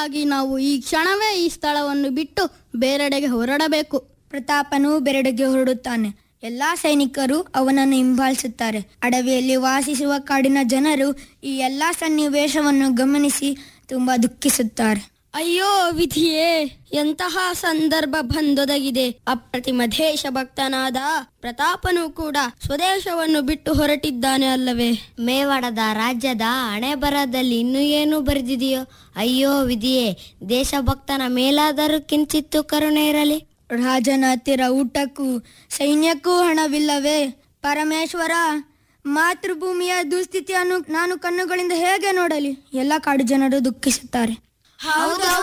ಹಾಗಾಗಿ ನಾವು ಈ ಕ್ಷಣವೇ ಈ ಸ್ಥಳವನ್ನು ಬಿಟ್ಟು ಬೇರೆಡೆಗೆ ಹೊರಡಬೇಕು ಪ್ರತಾಪನು ಬೆರಡಿಗೆ ಹೊರಡುತ್ತಾನೆ ಎಲ್ಲಾ ಸೈನಿಕರು ಅವನನ್ನು ಹಿಂಬಾಲಿಸುತ್ತಾರೆ ಅಡವಿಯಲ್ಲಿ ವಾಸಿಸುವ ಕಾಡಿನ ಜನರು ಈ ಎಲ್ಲಾ ಸನ್ನಿವೇಶವನ್ನು ಗಮನಿಸಿ ತುಂಬಾ ದುಃಖಿಸುತ್ತಾರೆ ಅಯ್ಯೋ ವಿಧಿಯೇ ಎಂತಹ ಸಂದರ್ಭ ಬಂದೊದಗಿದೆ ಅಪ್ರತಿಮ ದೇಶಭಕ್ತನಾದ ಪ್ರತಾಪನು ಕೂಡ ಸ್ವದೇಶವನ್ನು ಬಿಟ್ಟು ಹೊರಟಿದ್ದಾನೆ ಅಲ್ಲವೇ ಮೇವಾಡದ ರಾಜ್ಯದ ಹಣೆ ಬರದಲ್ಲಿ ಇನ್ನೂ ಏನು ಬರೆದಿದೆಯೋ ಅಯ್ಯೋ ವಿಧಿಯೇ ದೇಶಭಕ್ತನ ಮೇಲಾದರೂ ಕಿಂಚಿತ್ತು ಕರುಣೆ ಇರಲಿ ರಾಜನ ಹತ್ತಿರ ಊಟಕ್ಕೂ ಸೈನ್ಯಕ್ಕೂ ಹಣವಿಲ್ಲವೇ ಪರಮೇಶ್ವರ ಮಾತೃಭೂಮಿಯ ದುಸ್ಥಿತಿಯನ್ನು ನಾನು ಕಣ್ಣುಗಳಿಂದ ಹೇಗೆ ನೋಡಲಿ ಎಲ್ಲ ಕಾಡು ಜನರು ದುಃಖಿಸುತ್ತಾರೆ ಹೌದು